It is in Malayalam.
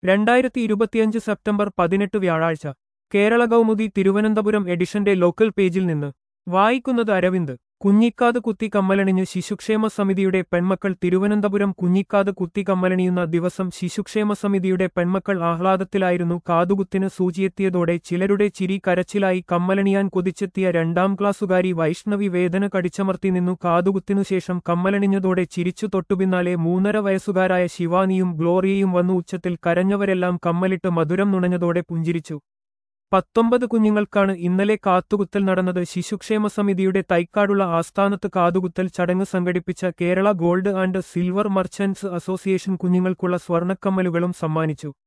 രണ്ടായിരത്തി ഇരുപത്തിയഞ്ച് സെപ്റ്റംബർ പതിനെട്ട് വ്യാഴാഴ്ച കേരള കൗമുദി തിരുവനന്തപുരം എഡിഷന്റെ ലോക്കൽ പേജിൽ നിന്ന് വായിക്കുന്നത് അരവിന്ദ് കുഞ്ഞിക്കാത് കുത്തി കമ്മലണിഞ്ഞ് ശിശുക്ഷേമ സമിതിയുടെ പെൺമക്കൾ തിരുവനന്തപുരം കുഞ്ഞിക്കാത് കുത്തി കമ്മലണിയുന്ന ദിവസം ശിശുക്ഷേമ സമിതിയുടെ പെൺമക്കൾ ആഹ്ലാദത്തിലായിരുന്നു കാതുകുത്തിന് സൂചിയെത്തിയതോടെ ചിലരുടെ ചിരി കരച്ചിലായി കമ്മലണിയാൻ കൊതിച്ചെത്തിയ രണ്ടാം ക്ലാസ്സുകാരി വൈഷ്ണവി വേദന കടിച്ചമർത്തി നിന്നു കാതുകുത്തിനുശേഷം കമ്മലണിഞ്ഞതോടെ ചിരിച്ചു തൊട്ടുപിന്നാലെ മൂന്നര വയസ്സുകാരായ ശിവാനിയും ഗ്ലോറിയയും വന്നു ഉച്ചത്തിൽ കരഞ്ഞവരെല്ലാം കമ്മലിട്ട് മധുരം നുണഞ്ഞതോടെ പുഞ്ചിരിച്ചു പത്തൊമ്പത് കുഞ്ഞുങ്ങൾക്കാണ് ഇന്നലെ കാത്തുകുത്തൽ നടന്നത് ശിശുക്ഷേമ സമിതിയുടെ തൈക്കാടുള്ള ആസ്ഥാനത്ത് കാതുകുത്തൽ ചടങ്ങ് സംഘടിപ്പിച്ച Kerala gold and silver merchants association കുഞ്ഞുങ്ങൾക്കുള്ള സ്വർണ്ണക്കമ്മലുകളും സമ്മാനിച്ചു